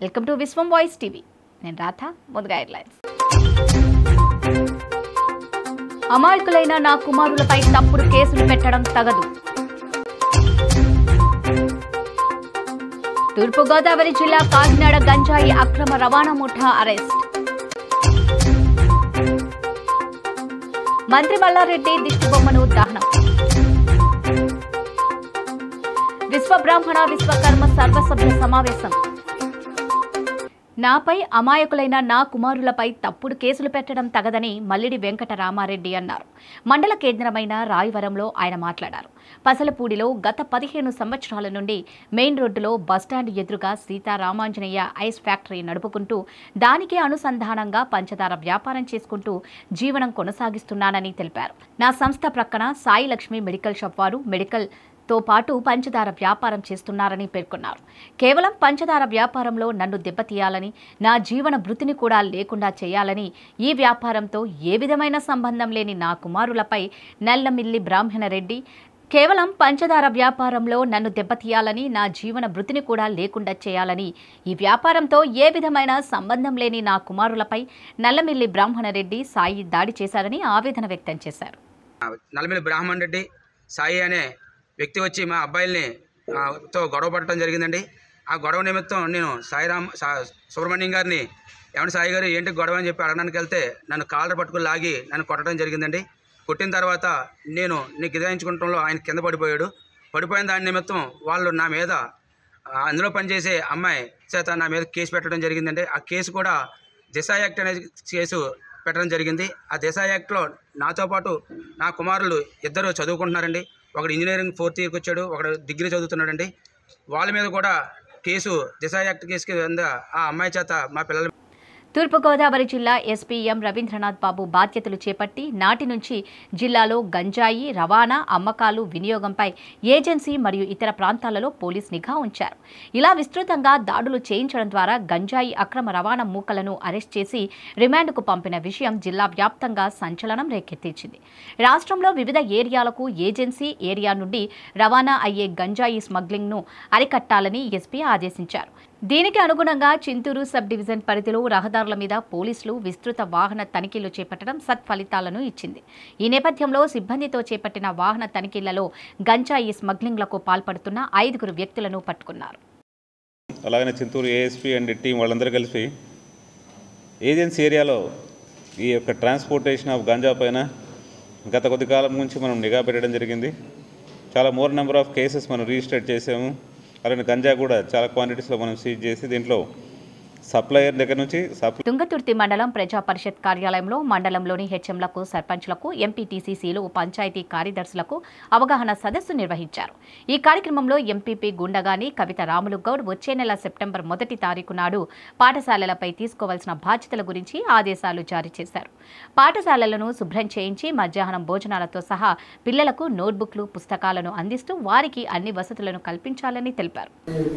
welcome to Vishwam voice TV నేను రాధ ముందుగా headlines అమాయకులైన నా కుమారులపై తప్పుడు కేసులు పెట్టడం తగదు తూర్పుగోదావరి జిల్లా కాకినాడ గంజాయి అక్రమ రవాణా ముఠా అరెస్ట్ మంత్రి మల్లారెడ్డి దిష్టిబొమ్మను దహనం విశ్వబ్రాహ్మణ విశ్వకర్మ సర్వసభ్య సమావేశం నాపై అమాయకులైన నా కుమారులపై తప్పుడు కేసులు పెట్టడం తగదని మల్లిడి వెంకట రామారెడ్డి అన్నారు మండల కేంద్రమైన రాయవరంలో ఆయన మాట్లాడారు పసలపూడిలో గత పదిహేను సంవత్సరాల నుండి మెయిన్ రోడ్డులో బస్టాండ్ ఎదురుగా సీతారామాంజనేయ ఐస్ ఫ్యాక్టరీ నడుపుకుంటూ దానికే అనుసంధానంగా పంచదార వ్యాపారం చేసుకుంటూ జీవనం కొనసాగిస్తున్నానని తెలిపారు నా సంస్థ ప్రక్కన సాయి లక్ష్మి మెడికల్ షాప్ వారు మెడికల్ తో పాటు పంచదార వ్యాపారం చేస్తున్నారని పేర్కొన్నారు కేవలం పంచదార వ్యాపారంలో నన్ను దెబ్బతీయాలని నా జీవన భృతిని కూడా లేకుండా చేయాలని ఈ వ్యాపారంతో ఏ విధమైన సంబంధం లేని నా కుమారులపై నల్లమిల్లి బ్రాహ్మణ రెడ్డి కేవలం పంచదార వ్యాపారంలో నన్ను దెబ్బతీయాలని నా జీవన భృతిని కూడా లేకుండా చేయాలని ఈ వ్యాపారంతో ఏ విధమైన సంబంధం లేని నా కుమారులపై నల్లమిల్లి బ్రాహ్మణ రెడ్డి సాయి దాడి చేశారని ఆవేదన వ్యక్తం చేశారు నల్లమిల్లి బ్రాహ్మణ్ రెడ్డి సాయి అనే వ్యక్తి వచ్చి మా అబ్బాయిల్ని ఆ, తో గొడవ పడటం జరిగిందండి ఆ గొడవ నిమిత్తం నేను సాయిరామ్ సా సుబ్రహ్మణ్యం గారిని ఏమంటే సాయి గారు ఏంటి గొడవ అని చెప్పి అడగడానికి వెళ్తే నన్ను కాలర్ పట్టుకుని లాగి నన్ను కొట్టడం జరిగిందండి కొట్టిన తర్వాత నేను నీకు గిదాయించుకుంటంలో ఆయన కింద పడిపోయాడు పడిపోయిన దాని నిమిత్తం వాళ్ళు నా మీద ఆ, అందులో పనిచేసే అమ్మాయి చేత నా మీద కేసు పెట్టడం జరిగిందండి ఆ కేసు కూడా దిశ యాక్ట్ అనే కేసు పెట్టడం జరిగింది ఆ దిశ యాక్ట్లో నాతో పాటు నా కుమారులు ఇద్దరు చదువుకుంటున్నారండి ఒకడు ఇంజనీరింగ్ ఫోర్త్ ఇయర్కి వచ్చాడు ఒకడు డిగ్రీ చదువుతున్నాడండి వాళ్ళ మీద కూడా కేసు దిశ యాక్ట్ కేసు కింద ఆ అమ్మాయి చేత మా పిల్లల తూర్పుగోదావరి జిల్లా ఎస్పీ ఎం రవీంద్రనాథ్ బాబు బాధ్యతలు చేపట్టి నాటి నుంచి జిల్లాలో గంజాయి రవాణా అమ్మకాలు వినియోగంపై ఏజెన్సీ మరియు ఇతర ప్రాంతాలలో పోలీస్ నిఘా ఉంచారు ఇలా విస్తృతంగా దాడులు చేయించడం ద్వారా గంజాయి అక్రమ రవాణా మూకలను అరెస్ట్ చేసి రిమాండ్కు పంపిన విషయం జిల్లా వ్యాప్తంగా సంచలనం రేకెత్తించింది రాష్ట్రంలో వివిధ ఏరియాలకు ఏజెన్సీ ఏరియా నుండి రవాణా అయ్యే గంజాయి స్మగ్లింగ్ను అరికట్టాలని ఎస్పీ ఆదేశించారు దీనికి అనుగుణంగా చింతూరు సబ్ డివిజన్ పరిధిలో రహదారుల మీద పోలీసులు విస్తృత వాహన తనిఖీలు చేపట్టడం సత్ఫలితాలను ఇచ్చింది ఈ నేపథ్యంలో సిబ్బందితో చేపట్టిన వాహన తనిఖీలలో గంజాయి స్మగ్లింగ్లకు పాల్పడుతున్న ఐదుగురు వ్యక్తులను పట్టుకున్నారు అలాగనే చింతూరు ఏఎస్పీ అండ్ టీం వాళ్ళందరూ కలిసి ఏజెన్సీ ఏరియాలో ఈ యొక్క ట్రాన్స్పోర్టేషన్ ఆఫ్ గంజా పైన గత కొద్ది కాలం నుంచి మనం నిఘా పెట్టడం జరిగింది చాలా మోర్ నెంబర్ ఆఫ్ కేసెస్ మనం రిజిస్టర్ చేసాము అలానే గంజా కూడా చాలా క్వాంటిటీస్లో మనం సీజ్ చేసి దీంట్లో సప్లయర్ దగ్గర నుంచి సప్లై తుంగతుర్తి మండలం ప్రజా పరిషత్ కార్యాలయంలో మండలంలోని హెచ్ఎంలకు సర్పంచ్లకు ఎంపీటీసీసీలు పంచాయతీ కార్యదర్శులకు అవగాహన సదస్సు నిర్వహించారు ఈ కార్యక్రమంలో ఎంపీపీ గుండగాని కవిత రాములు గౌడ్ వచ్చే నెల సెప్టెంబర్ మొదటి తారీఖు నాడు పాఠశాలలపై తీసుకోవాల్సిన బాధ్యతల గురించి ఆదేశాలు జారీ చేశారు పాఠశాలలను శుభ్రం చేయించి మధ్యాహ్నం భోజనాలతో సహా పిల్లలకు నోట్బుక్లు పుస్తకాలను అందిస్తూ వారికి అన్ని వసతులను కల్పించాలని తెలిపారు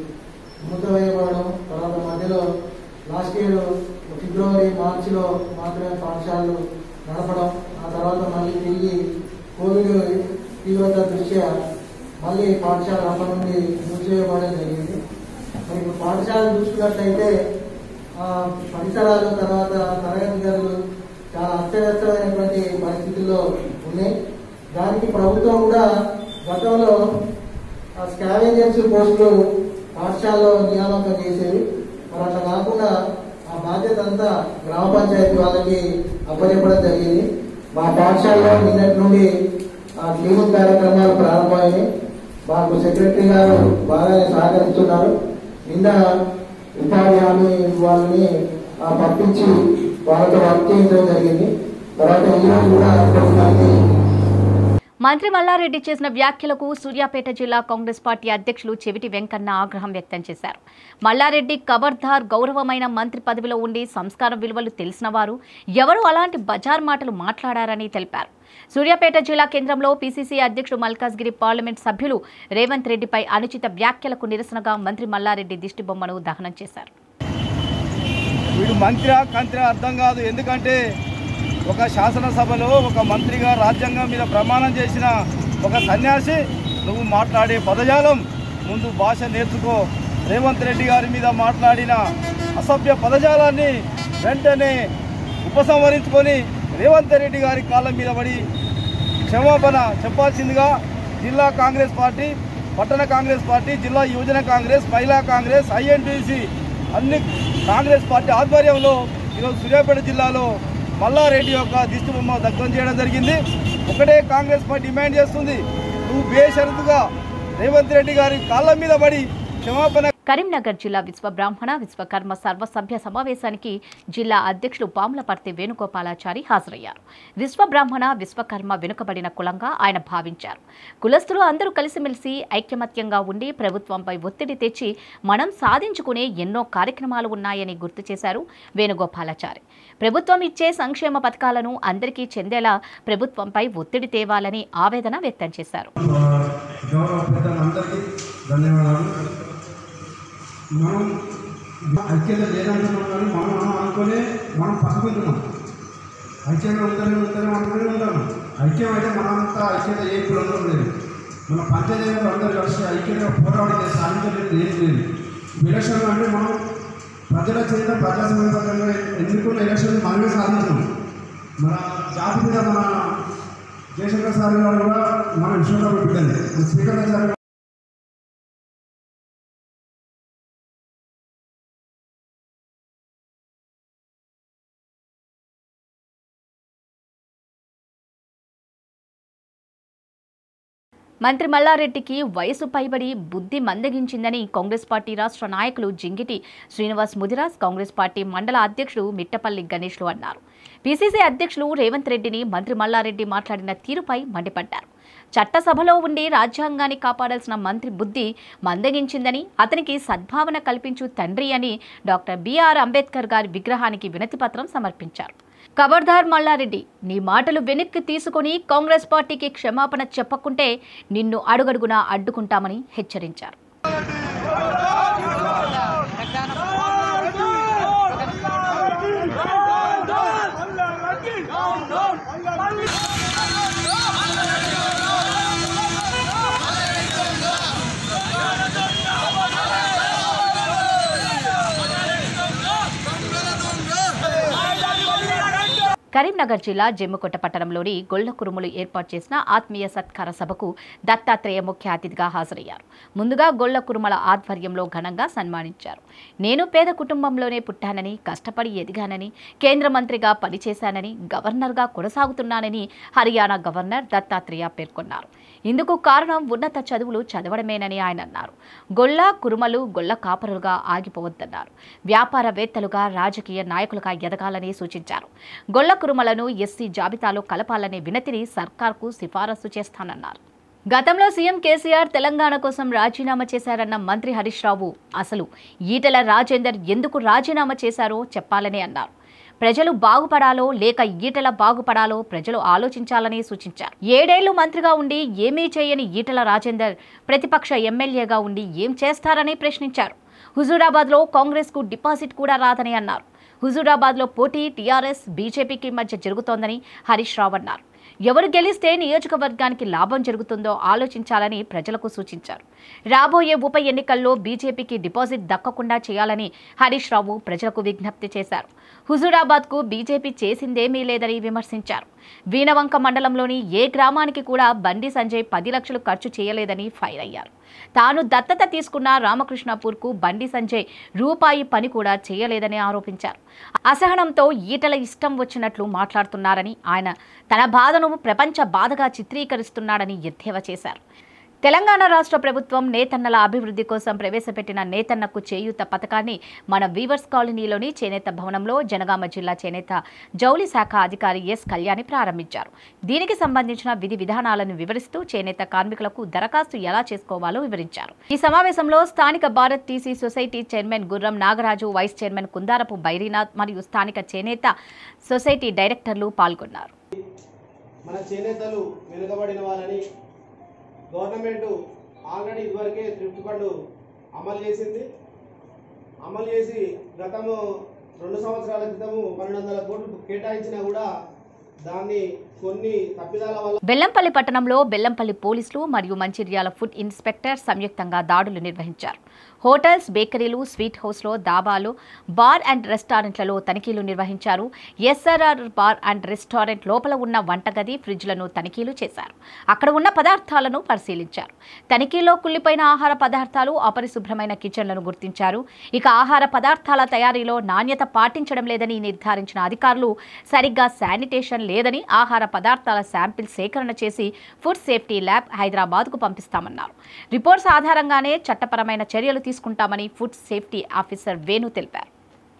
మూతవేయబడడం తర్వాత మధ్యలో లాస్ట్ ఇయర్ ఫిబ్రవరి మార్చిలో మాత్రమే పాఠశాలలు నడపడం ఆ తర్వాత మళ్ళీ తిరిగి కోవిడ్ తీవ్రత దృష్ట్యా మళ్ళీ పాఠశాల అప్పటి నుండి మూసివేయబడడం జరిగింది మరి ఇప్పుడు పాఠశాలలు చూసుకున్నట్లయితే ఆ, పరిసరాలు తర్వాత తరగతి గదులు చాలా అత్యవసరమైనటువంటి పరిస్థితుల్లో ఉన్నాయి దానికి ప్రభుత్వం కూడా గతంలో ఆ స్కావెంజర్స్ పోస్టులు పాఠశాలలో నియామకం చేసేవి మరి అట్లా కాకుండా ఆ బాధ్యత అంతా గ్రామ పంచాయతీ వాళ్ళకి అప్పచెప్పడం జరిగింది మా పాఠశాలలో నిన్నటి నుండి ఆ క్లీనింగ్ కార్యక్రమాలు ప్రారంభమైనాయి మాకు సెక్రటరీ గారు బాగానే సహకరిస్తున్నారు నిన్న ఉపాధి హామీ వాళ్ళని ఆ, పంపించి వాళ్ళతో వర్క్ చేయించడం జరిగింది తర్వాత ఈరోజు కూడా కొంతమంది మంత్రి మల్లారెడ్డి చేసిన వ్యాఖ్యలకు సూర్యాపేట జిల్లా కాంగ్రెస్ పార్టీ అధ్యక్షులు చెవిటి వెంకన్న ఆగ్రహం వ్యక్తం చేశారు మల్లారెడ్డి కబర్దార్ గౌరవమైన మంత్రి పదవిలో ఉండి సంస్కార విలువలు తెలిసిన వారు ఎవరు అలాంటి బజార్ మాటలు మాట్లాడారని తెలిపారు సూర్యాపేట జిల్లా కేంద్రంలో పీసీసీ అధ్యక్షుడు మల్కాజ్గిరి పార్లమెంట్ సభ్యులు రేవంత్ రెడ్డిపై అనుచిత వ్యాఖ్యలకు నిరసనగా మంత్రి మల్లారెడ్డి దిష్టిబొమ్మను దహనం చేశారు వీడు మంత్రి కంత్రి అర్థం కాదు ఎందుకంటే ఒక శాసనసభలో ఒక మంత్రిగా రాజ్యాంగం మీద ప్రమాణం చేసిన ఒక సన్యాసి నువ్వు మాట్లాడే పదజాలం ముందు భాష నేర్చుకో రేవంత్ రెడ్డి గారి మీద మాట్లాడిన అసభ్య పదజాలాన్ని వెంటనే ఉపసంహరించుకొని రేవంత్ రెడ్డి గారి కాళ్ళ మీద పడి క్షమాపణ చెప్పాల్సిందిగా జిల్లా కాంగ్రెస్ పార్టీ పట్టణ కాంగ్రెస్ పార్టీ జిల్లా యువజన కాంగ్రెస్ మహిళా కాంగ్రెస్ ఐఎన్టీసీ అన్ని కాంగ్రెస్ పార్టీ ఆధ్వర్యంలో ఈరోజు సూర్యాపేట జిల్లాలో మల్లారెడ్డి యొక్క దిష్టి బొమ్మ దగ్ధం చేయడం జరిగింది ఒకటే కాంగ్రెస్ పార్టీ డిమాండ్ చేస్తుంది నువ్వు బేషరతుగా రేవంత్ రెడ్డి గారి కాళ్ళ మీద పడి క్షమాపణ కరీంనగర్ జిల్లా విశ్వ బ్రాహ్మణ విశ్వకర్మ సర్వసభ్య సమావేశానికి జిల్లా అధ్యక్షులు పాములపర్తి వేణుగోపాలాచారి హాజరయ్యారు విశ్వ బ్రాహ్మణ విశ్వకర్మ వెనుకబడిన కులంగా ఆయన భావించారు కులస్తులు అందరూ కలిసిమెలిసి ఐక్యమత్యంగా ఉండి ప్రభుత్వంపై ఒత్తిడి తెచ్చి మనం సాధించుకునే ఎన్నో కార్యక్రమాలు ఉన్నాయని గుర్తు చేశారు వేణుగోపాలాచారి ప్రభుత్వం ఇచ్చే సంక్షేమ పథకాలను అందరికీ చెందేలా ప్రభుత్వంపై ఒత్తిడి తేవాలని ఆవేదన వ్యక్తం చేశారు గౌరవ పెద్దలందరికీ ధన్యవాదాలు మనం ఐక్యత లేదంటున్నాం కానీ మనం మనం అనుకునే మనం పసుకుంటున్నాం ఐక్యంగా ఉందని ఉందని అనుకుని ఉంటాము ఐక్యం అయితే మనంతా ఐక్యత ఏ కులంలో లేదు మన పంచాయతీలో అందరూ కలిసి ఐక్యంగా పోరాటం చేసి సాధించలేదు ఏం లేదు ఎలక్షన్ అంటే మనం ప్రజల చేత ప్రజాస్వామ్యంగా ఎన్నుకున్న ఎలక్షన్ మనమే సాధించినాం మన జాతి మీద మన జయశంకర్ సార్ గారు కూడా మన విషయంలో పెట్టండి స్పీకర్ గారు మంత్రి మల్లారెడ్డికి వయసు పైబడి బుద్ధి మందగించిందని కాంగ్రెస్ పార్టీ రాష్ట్ర నాయకులు జింగిటి శ్రీనివాస్ ముదిరాజ్ కాంగ్రెస్ పార్టీ మండల అధ్యక్షుడు మిట్టపల్లి గణేష్లు అన్నారు పీసీసీ అధ్యక్షులు రేవంత్ రెడ్డిని మంత్రి మల్లారెడ్డి మాట్లాడిన తీరుపై మండిపడ్డారు చట్టసభలో ఉండి రాజ్యాంగాన్ని కాపాడాల్సిన మంత్రి బుద్ధి మందగించిందని అతనికి సద్భావన కల్పించు తండ్రి అని డాక్టర్ బిఆర్ అంబేద్కర్ గారి విగ్రహానికి వినతిపత్రం సమర్పించారు ఖబర్దార్ మల్లారెడ్డి నీ మాటలు వెనక్కి తీసుకొని కాంగ్రెస్ పార్టీకి క్షమాపణ చెప్పకుంటే నిన్ను అడుగడుగునా అడ్డుకుంటామని హెచ్చరించారు కరీంనగర్ జిల్లా జమ్మికొట్ట పట్టణంలోని గొల్ల కురుములు ఏర్పాటు చేసిన ఆత్మీయ సత్కార సభకు దత్తాత్రేయ ముఖ్య అతిథిగా హాజరయ్యారు ముందుగా గొల్ల కురుమల ఆధ్వర్యంలో ఘనంగా సన్మానించారు నేను పేద కుటుంబంలోనే పుట్టానని కష్టపడి ఎదిగానని కేంద్ర మంత్రిగా పనిచేశానని గవర్నర్గా కొనసాగుతున్నానని హర్యానా గవర్నర్ దత్తాత్రేయ పేర్కొన్నారు ఇందుకు కారణం ఉన్నత చదువులు చదవడమేనని ఆయన అన్నారు గొల్ల కురుమలు గొల్ల కాపరులుగా ఆగిపోవద్దన్నారు వ్యాపారవేత్తలుగా రాజకీయ నాయకులుగా ఎదగాలని సూచించారు గొల్ల కురుమలను ఎస్సీ జాబితాలో కలపాలనే వినతిని సర్కార్కు సిఫారసు చేస్తానన్నారు గతంలో సీఎం కేసీఆర్ తెలంగాణ కోసం రాజీనామా చేశారన్న మంత్రి హరీష్ రావు అసలు ఈటెల రాజేందర్ ఎందుకు రాజీనామా చేశారో చెప్పాలని అన్నారు ప్రజలు బాగుపడాలో లేక ఈటెల బాగుపడాలో ప్రజలు ఆలోచించాలని సూచించారు ఏడేళ్లు మంత్రిగా ఉండి ఏమీ చేయని ఈటెల రాజేందర్ ప్రతిపక్ష ఎమ్మెల్యేగా ఉండి ఏం చేస్తారని ప్రశ్నించారు హుజూరాబాద్లో కాంగ్రెస్కు డిపాజిట్ కూడా రాదని అన్నారు హుజూరాబాద్లో పోటీ టీఆర్ఎస్ బీజేపీకి మధ్య జరుగుతోందని హరీష్ రావు అన్నారు ఎవరు గెలిస్తే నియోజకవర్గానికి లాభం జరుగుతుందో ఆలోచించాలని ప్రజలకు సూచించారు రాబోయే ఉప ఎన్నికల్లో బీజేపీకి డిపాజిట్ దక్కకుండా చేయాలని హరీష్ రావు ప్రజలకు విజ్ఞప్తి చేశారు హుజూరాబాద్కు బీజేపీ చేసిందేమీ లేదని విమర్శించారు వీణవంక మండలంలోని ఏ గ్రామానికి కూడా బండి సంజయ్ పది లక్షలు ఖర్చు చేయలేదని ఫైర్ అయ్యారు తాను దత్తత తీసుకున్న రామకృష్ణపూర్కు బండి సంజయ్ రూపాయి పని కూడా చేయలేదని ఆరోపించారు అసహనంతో ఈటల ఇష్టం వచ్చినట్లు మాట్లాడుతున్నారని ఆయన తన బాధను ప్రపంచ బాధగా చిత్రీకరిస్తున్నాడని ఎద్దేవా చేశారు తెలంగాణ రాష్ట్ర ప్రభుత్వం నేతన్నల అభివృద్ధి కోసం ప్రవేశపెట్టిన నేతన్నకు చేయూత పథకాన్ని మన వీవర్స్ కాలనీలోని చేనేత భవనంలో జనగామ జిల్లా చేనేత జౌలి శాఖ అధికారి ఎస్ కళ్యాణి ప్రారంభించారు దీనికి సంబంధించిన విధి విధానాలను వివరిస్తూ చేనేత కార్మికులకు దరఖాస్తు ఎలా చేసుకోవాలో వివరించారు ఈ సమావేశంలో స్థానిక Bharat TC society chairman Gurram Nagaraju vice chairman Kundarapu Bairinath మరియు స్థానిక చేనేత సొసైటీ డైరెక్టర్లు పాల్గొన్నారు మన చేనేతలు వెనుకబడిన వాళ్ళని గవర్నమెంట్ ఆల్రెడీ ఇదివరకే థ్రిఫ్ట్ ఫండ్ అమలు చేసింది అమలు చేసి గతము రెండు సంవత్సరాల క్రితము పన్నెండు వందల కోట్లు కేటాయించినా కూడా దాన్ని కొన్ని తప్పిదాల వల్ల బెల్లంపల్లి పట్టణంలో బెల్లంపల్లి పోలీసులు మరియు మంచిర్యాల ఫుడ్ ఇన్స్పెక్టర్ సంయుక్తంగా దాడులు నిర్వహించారు హోటల్స్ బేకరీలు స్వీట్ హౌస్లో దాబాలు బార్ అండ్ రెస్టారెంట్లలో తనిఖీలు నిర్వహించారు ఎస్ఆర్ఆర్ బార్ అండ్ రెస్టారెంట్ లోపల ఉన్న వంటగది ఫ్రిడ్జ్లను తనిఖీలు చేశారు అక్కడ ఉన్న పదార్థాలను పరిశీలించారు తనిఖీలో కుళ్ళిపోయిన ఆహార పదార్థాలు అపరిశుభ్రమైన కిచెన్లను గుర్తించారు ఇక ఆహార పదార్థాల తయారీలో నాణ్యత పాటించడం లేదని నిర్ధారించిన అధికారులు సరిగ్గా శానిటేషన్ లేదని ఆహార పదార్థాల శాంపిల్ సేకరణ చేసి ఫుడ్ సేఫ్టీ ల్యాబ్ హైదరాబాద్కు పంపిస్తామన్నారు రిపోర్ట్స్ ఆధారంగానే చట్టపరమైన చర్యలు తీసుకుంటామని ఫుడ్ సేఫ్టీ ఆఫీసర్ వేణు తెలిపారు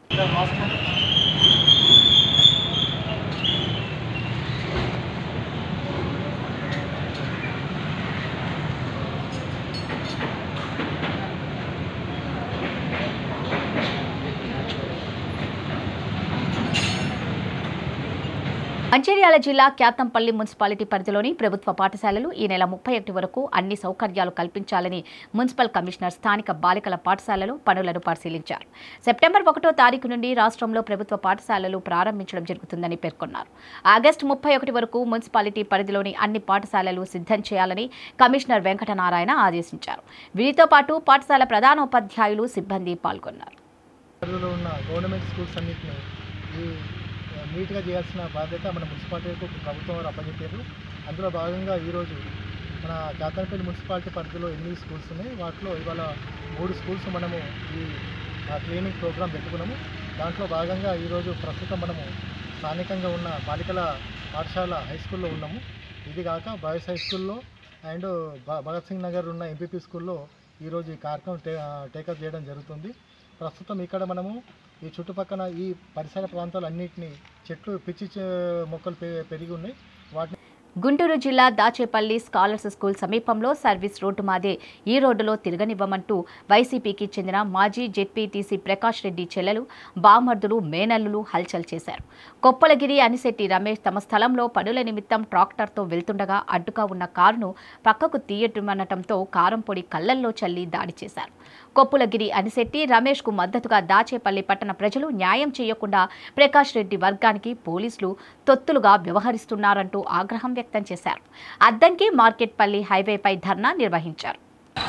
మంచిర్యాల జిల్లా క్యాతంపల్లి మున్సిపాలిటీ పరిధిలోని ప్రభుత్వ పాఠశాలలు ఈ నెల ముప్పై ఒకటి వరకు అన్ని సౌకర్యాలు కల్పించాలని మున్సిపల్ కమిషనర్ స్థానిక బాలికల పాఠశాలలో పనులను పరిశీలించారు సెప్టెంబర్ ఒకటో తారీఖు నుండి రాష్ట్రంలో ప్రభుత్వ పాఠశాలలు ప్రారంభించడం జరుగుతుందని పేర్కొన్నారు ఆగస్టు ముప్పై ఒకటి వరకు మున్సిపాలిటీ పరిధిలోని అన్ని పాఠశాలలు సిద్ధం చేయాలని కమిషనర్ వెంకటనారాయణ ఆదేశించారు వీరితో పాటు పాఠశాల ప్రధానోపాధ్యాయులు సిబ్బంది పాల్గొన్నారు పరిధిలో ఉన్న గవర్నమెంట్ స్కూల్స్ అన్నింటిని ఈ ఆ, నీట్గా చేయాల్సిన బాధ్యత మన మున్సిపాలిటీకు ప్రభుత్వం వారు అప్పచెప్పారు అందులో భాగంగా ఈరోజు మన జాతరపల్లి మున్సిపాలిటీ పరిధిలో ఎనిమిది స్కూల్స్ ఉన్నాయి వాటిలో ఇవాళ మూడు స్కూల్స్ మనము ఈ ఆ, క్లీనింగ్ ప్రోగ్రాం పెట్టుకున్నాము దాంట్లో భాగంగా ఈరోజు ప్రస్తుతం మనము స్థానికంగా ఉన్న బాలికల పాఠశాల హై స్కూల్లో ఉన్నాము ఇది కాక బాయ్స్ హై స్కూల్లో అండ్ భ- భగత్ సింగ్ నగర్ ఉన్న ఎంపీపీ స్కూల్లో ఈరోజు ఈ కార్యక్రమం టే టేకప్ చేయడం జరుగుతుంది ప్రస్తుతం ఇక్కడ మనము ఈ చుట్టుపక్కల ఈ పరిసర ప్రాంతాలన్నింటినీ చెట్లు పిచ్చి చె- మొక్కలు పె- పెరిగి ఉన్నాయి వాటిని గుంటూరు జిల్లా దాచేపల్లి స్కాలర్స్ స్కూల్ సమీపంలో సర్వీస్ రోడ్డు మాదే ఈ రోడ్డులో తిరగనివ్వమంటూ వైసీపీకి చెందిన మాజీ జెడ్పీటీసీ ప్రకాష్ రెడ్డి చెల్లెలు బామర్దులు మేనల్లులు హల్చల్ చేశారు కొప్పలగిరి అనిశెట్టి రమేష్ తమ స్థలంలో పనుల నిమిత్తం ట్రాక్టర్తో వెళ్తుండగా అడ్డుగా ఉన్న కారును పక్కకు తీయటమనటంతో కారం పొడి కళ్ళల్లో చల్లి దాడి చేశారు కొప్పులగిరి అనిశెట్టి రమేష్కు మద్దతుగా దాచేపల్లి పట్టణ ప్రజలు న్యాయం చేయకుండా ప్రకాష్ రెడ్డి వర్గానికి పోలీసులు తొత్తులుగా వ్యవహరిస్తున్నారంటూ ఆగ్రహం వ్యక్తం చేశారు అద్దంకి మార్కెట్పల్లి హైవేపై ధర్నా నిర్వహించారు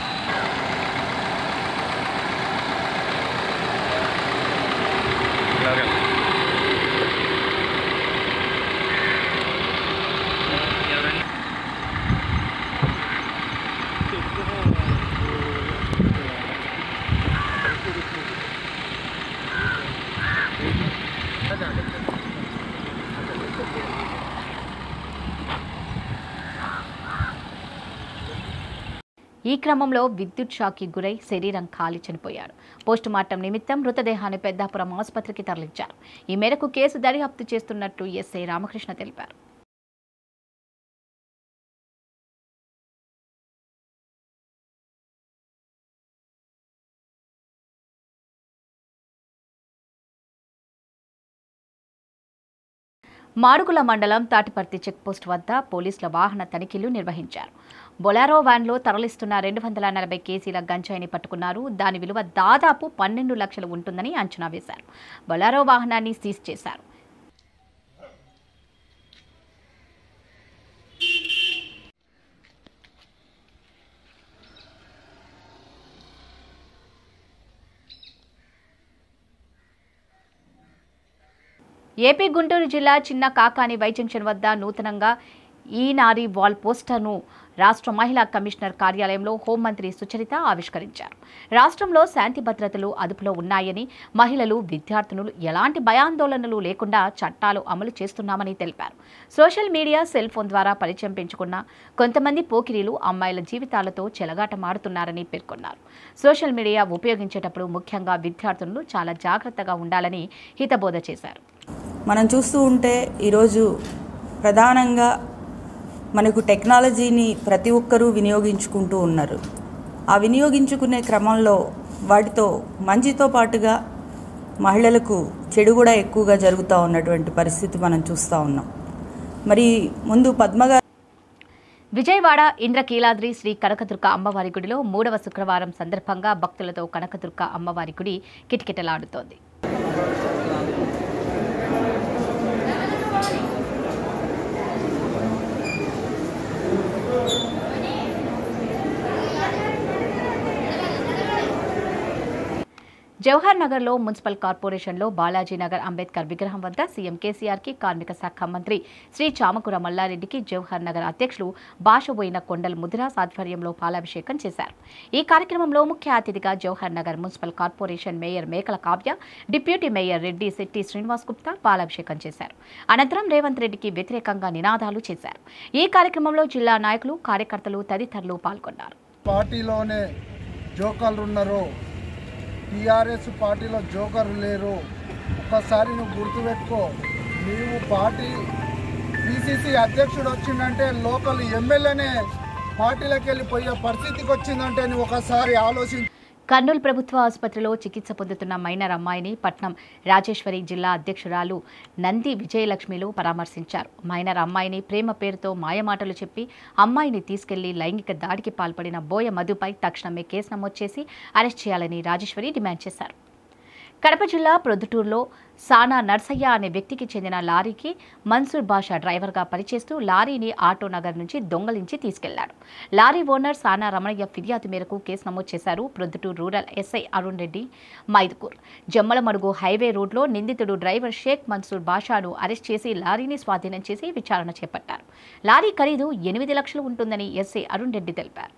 ఈ క్రమంలో విద్యుత్ షాక్కి గురై శరీరం కాలి చనిపోయాడు పోస్టుమార్టం నిమిత్తం మృతదేహాన్ని పెద్దాపురం ఆసుపత్రికి తరలించారు ఈ మేరకు కేసు దర్యాప్తు చేస్తున్నట్టు ఎస్ఐ రామకృష్ణ తెలిపారు మాడుగుల మండలం తాటిపర్తి చెక్పోస్ట్ వద్ద పోలీసుల వాహన తనిఖీలు నిర్వహించారు బొలారో వ్యాన్లో తరలిస్తున్న రెండు వందల నలభై కేజీల గంజాయిని పట్టుకున్నారు దాని విలువ దాదాపు పన్నెండు లక్షలు ఉంటుందని అంచనా వేశారు బొలారో వాహనాన్ని సీజ్ చేశారు ఏపీ గుంటూరు జిల్లా చిన్న కాకాని వై జంక్షన్ వద్ద నూతనంగా ఈ నారీ వాల్ పోస్టర్ను రాష్ట్ర మహిళా కమిషనర్ కార్యాలయంలో హోంమంత్రి సుచరిత ఆవిష్కరించారు రాష్ట్రంలో శాంతి భద్రతలు అదుపులో ఉన్నాయని మహిళలు విద్యార్థినులు ఎలాంటి భయాందోళనలు లేకుండా చట్టాలు అమలు చేస్తున్నామని తెలిపారు సోషల్ మీడియా సెల్ ఫోన్ ద్వారా పరిచయం పెంచుకున్న కొంతమంది పోకిరీలు అమ్మాయిల జీవితాలతో చెలగాటమాడుతున్నారని పేర్కొన్నారు సోషల్ మీడియా ఉపయోగించేటప్పుడు ముఖ్యంగా విద్యార్థినులు చాలా జాగ్రత్తగా ఉండాలని హితబోధ చేశారు మనం చూస్తూ ఉంటే ఈరోజు ప్రధానంగా మనకు టెక్నాలజీని ప్రతి ఒక్కరూ వినియోగించుకుంటూ ఉన్నారు ఆ వినియోగించుకునే క్రమంలో వాటితో మంచితో పాటుగా మహిళలకు చెడు కూడా ఎక్కువగా జరుగుతూ ఉన్నటువంటి పరిస్థితి మనం చూస్తూ ఉన్నాం మరి ముందు పద్మగారు విజయవాడ ఇంద్రకీలాద్రి శ్రీ కనకదుర్గ అమ్మవారి గుడిలో మూడవ శుక్రవారం సందర్భంగా భక్తులతో కనకదుర్గ అమ్మవారి గుడి కిటకిటలాడుతోంది జవహర్ నగర్లో మున్సిపల్ కార్పొరేషన్లో బాలాజీ నగర్ అంబేద్కర్ విగ్రహం వద్ద సీఎం కేసీఆర్కి కార్మిక శాఖ మంత్రి శ్రీ చామకూర మల్లారెడ్డికి జవహర్ నగర్ అధ్యక్షులు భాషబోయిన కొండల్ ముదిరాస్ ఆధ్వర్యంలో పాలాభిషేకం చేశారు ఈ కార్యక్రమంలో ముఖ్య అతిథిగా Jawahar Nagar municipal corporation mayor Mekala Kavya deputy mayor Reddy Shetty Srinivas Gupta పాలాభిషేకం చేశారు అనంతరం రేవంత్ రెడ్డికి వ్యతిరేకంగా నినాదాలు చేశారు ఈ కార్యక్రమంలో జిల్లా నాయకులు కార్యకర్తలు తదితరులు పాల్గొన్నారు పార్టీలోనే జోకర్లు ఉన్నారు టీఆర్ఎస్ పార్టీలో జోకర్లు లేరు ఒక్కసారి నువ్వు గుర్తుపెట్టుకో నీవు పార్టీ పిసిసి అధ్యక్షుడు వచ్చిందంటే లోకల్ ఎమ్మెల్యేనే పార్టీలోకి వెళ్ళిపోయే పరిస్థితికి వచ్చిందంటే నువ్వు ఒకసారి ఆలోచించు కర్నూలు ప్రభుత్వ ఆసుపత్రిలో చికిత్స పొందుతున్న మైనర్ అమ్మాయిని పట్నం రాజేశ్వరి జిల్లా అధ్యక్షురాలు నంది విజయలక్ష్మిలు పరామర్శించారు మైనర్ అమ్మాయిని ప్రేమ పేరుతో మాయమాటలు చెప్పి అమ్మాయిని తీసుకెళ్లి లైంగిక దాడికి పాల్పడిన బోయ మధుపై తక్షణమే కేసు నమోదు చేసి అరెస్ట్ చేయాలని రాజేశ్వరి డిమాండ్ చేశారు కడప జిల్లా ప్రొద్దుటూరులో సానా నర్సయ్య అనే వ్యక్తికి చెందిన లారీకి మన్సూర్ బాషా డ్రైవర్గా పనిచేస్తూ లారీని ఆటో నగర్ నుంచి దొంగలించి తీసుకెళ్లాడు లారీ ఓనర్ సానా రమణయ్య ఫిర్యాదు మేరకు కేసు నమోదు చేశారు Proddatur rural SI Arun Reddy Mydukur Jammalamadugu highway రోడ్లో నిందితుడు డ్రైవర్ షేక్ మన్సూర్ బాషాను అరెస్ట్ చేసి లారీని స్వాధీనం చేసి విచారణ చేపట్టారు లారీ ఖరీదు ఎనిమిది లక్షలు ఉంటుందని ఎస్ఐ అరుణ్ రెడ్డి తెలిపారు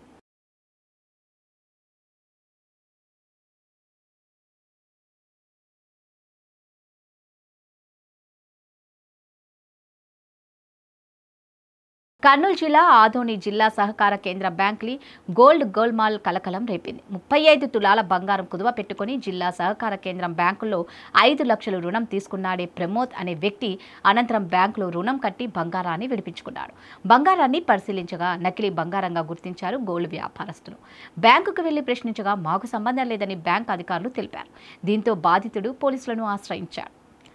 కర్నూలు జిల్లా ఆదోని జిల్లా సహకార కేంద్ర బ్యాంక్లీ గోల్డ్ గోల్మాల్ కలకలం రేపింది ముప్పై ఐదు తులాల బంగారం కుదువ పెట్టుకుని జిల్లా సహకార కేంద్రం బ్యాంకుల్లో ఐదు లక్షలు రుణం తీసుకున్నాడే ప్రమోద్ అనే వ్యక్తి అనంతరం బ్యాంకులో రుణం కట్టి బంగారాన్ని విడిపించుకున్నాడు బంగారాన్ని పరిశీలించగా నకిలీ బంగారంగా గుర్తించారు గోల్డ్ వ్యాపారస్తులు బ్యాంకుకు వెళ్లి ప్రశ్నించగా మాకు సంబంధం లేదని బ్యాంక్ అధికారులు తెలిపారు దీంతో బాధితుడు పోలీసులను ఆశ్రయించాడు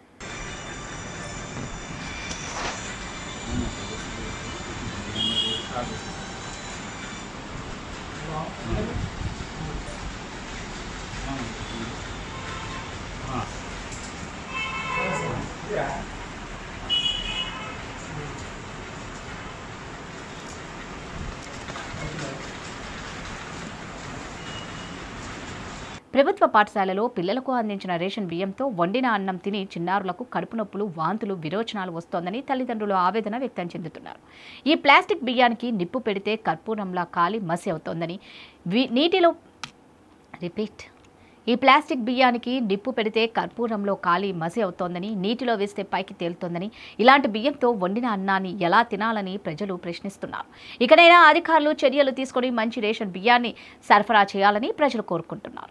ప్రభుత్వ పాఠశాలలో పిల్లలకు అందించిన రేషన్ బియ్యంతో వండిన అన్నం తిని చిన్నారులకు కడుపు నొప్పులు వాంతులు విరోచనాలు వస్తోందని తల్లిదండ్రులు ఆవేదన వ్యక్తం చెందుతున్నారు ఈ ప్లాస్టిక్ బియ్యానికి నిప్పు పెడితే కర్పూరంలా కాలి మసి అవుతోందని వి- నీటిలో రిపీట్ ఈ ప్లాస్టిక్ బియ్యానికి నిప్పు పెడితే కర్పూరంలో కాలి మసి అవుతోందని నీటిలో వేస్తే పైకి తేలుతోందని ఇలాంటి బియ్యంతో వండిన అన్నాన్ని ఎలా తినాలని ప్రజలు ప్రశ్నిస్తున్నారు ఇకనైనా అధికారులు చర్యలు తీసుకొని మంచి రేషన్ బియ్యాన్ని సరఫరా చేయాలని ప్రజలు కోరుకుంటున్నారు